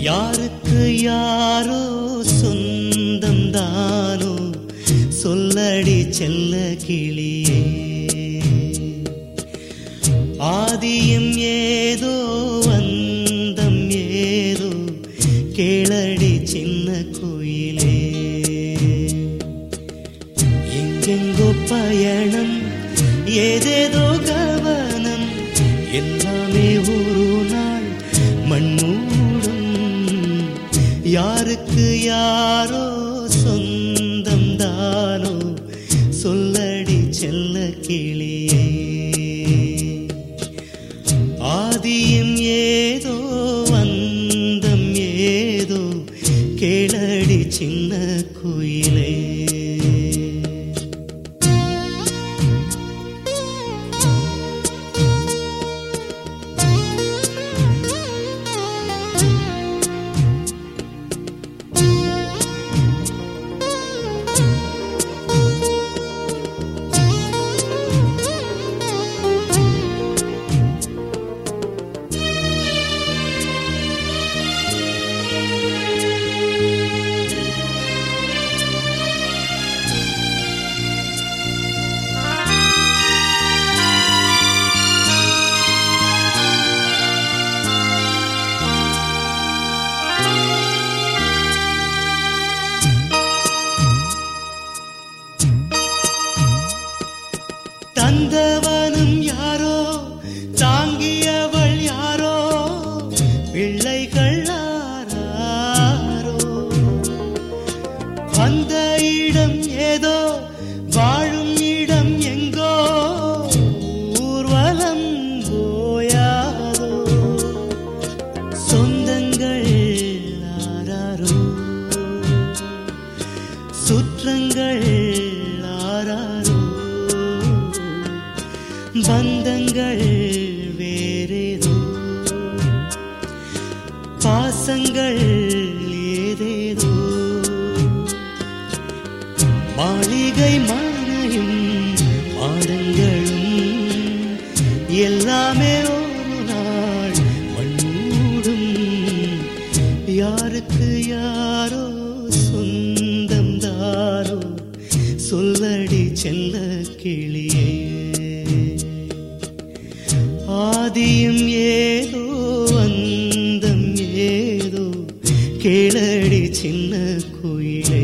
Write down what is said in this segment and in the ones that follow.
யாருக்கு யாரோ சொந்தம் தானோ சொல்லடி செல்ல கிளியே ஆதியும் ஏதோ வந்தம் ஏதோ கேளடி சின்ன கோயிலே எங்கெங்கோ பயணம் ஏதேதோ கவனம் எல்லாமே ஒரு நாள் மண்மூடும் யாருக்கு யாரோ சொந்தம் தானோ சொல்லடி செல்ல கிளியே ஆதியும் ஏதோ வந்தம் ஏதோ கேளடி சின்ன குயிலே தந்தவனும் யாரோ தாங்கியவள் யாரோ பிள்ளைகள் ஆராரோ வந்த இடம் ஏதோ வாழும் இடம் எங்கோ ஊர்வலம் போயாதோ சொந்தங்கள் ஆராரோ சுற்றங்கள் ஆராரோ பந்தங்கள் வேறேதோ பாசங்கள் ஏதேதோ மாளிகை மானையும் மாடங்களும் எல்லாமே ஒரு நாள் மண்ணூடும் யாருக்கு யாரோ சொந்தம் தாரோ சொல்லடி செல்ல கிளியே ஆதியும் ஏதோ வந்தம் ஏதோ கேளடி சின்ன குயிலே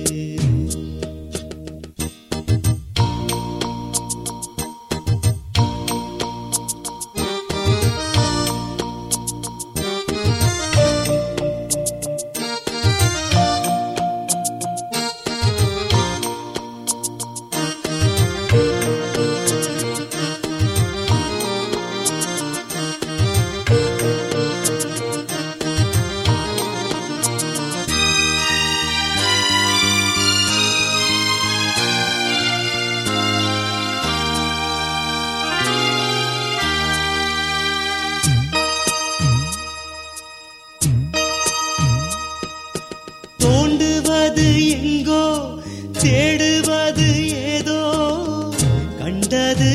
தோண்டுவது எங்கோ தேடுவது ஏதோ கண்டது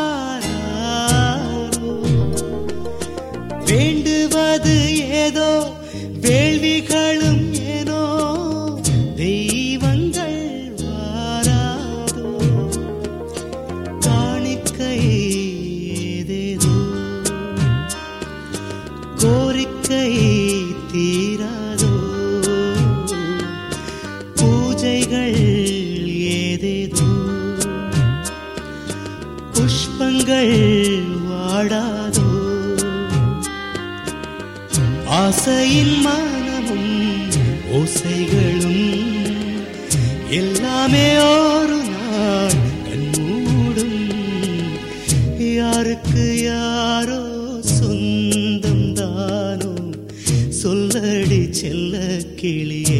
ஆராரோ வேண்டுவது ஏதோ வேள்விகளும் ஏனோ தெய்வங்கள் வாராதோ காணிக்கை ஏதேதோ கோரிக்கை தீராதோ பூஜைகள் ஏதேதோ புஷ்பங்கள் வாடாதோ ஆசையின் மனமும் ஓசைகளும் எல்லாமே ஒரு நாள் கண்மூடும் யாருக்கு யாரோ சொந்தம் தானோ சொல்லடி செல்ல கிளியே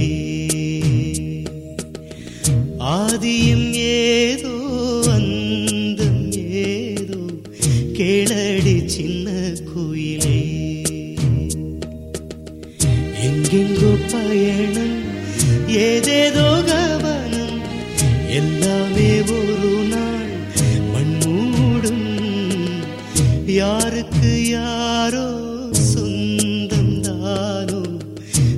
ஆதியும் ஏதோ அந்தம் ஏதோ கேளடி சின்ன குயிலே எங்கெங்கோ பயணம் ஏதேதோ கவனம் எல்லாமே ஒரு நாள் மண்மூடும் யாருக்கு யாரோ சொந்தம் தானோ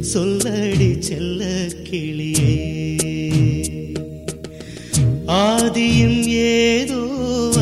ஆதியும் ஏதோ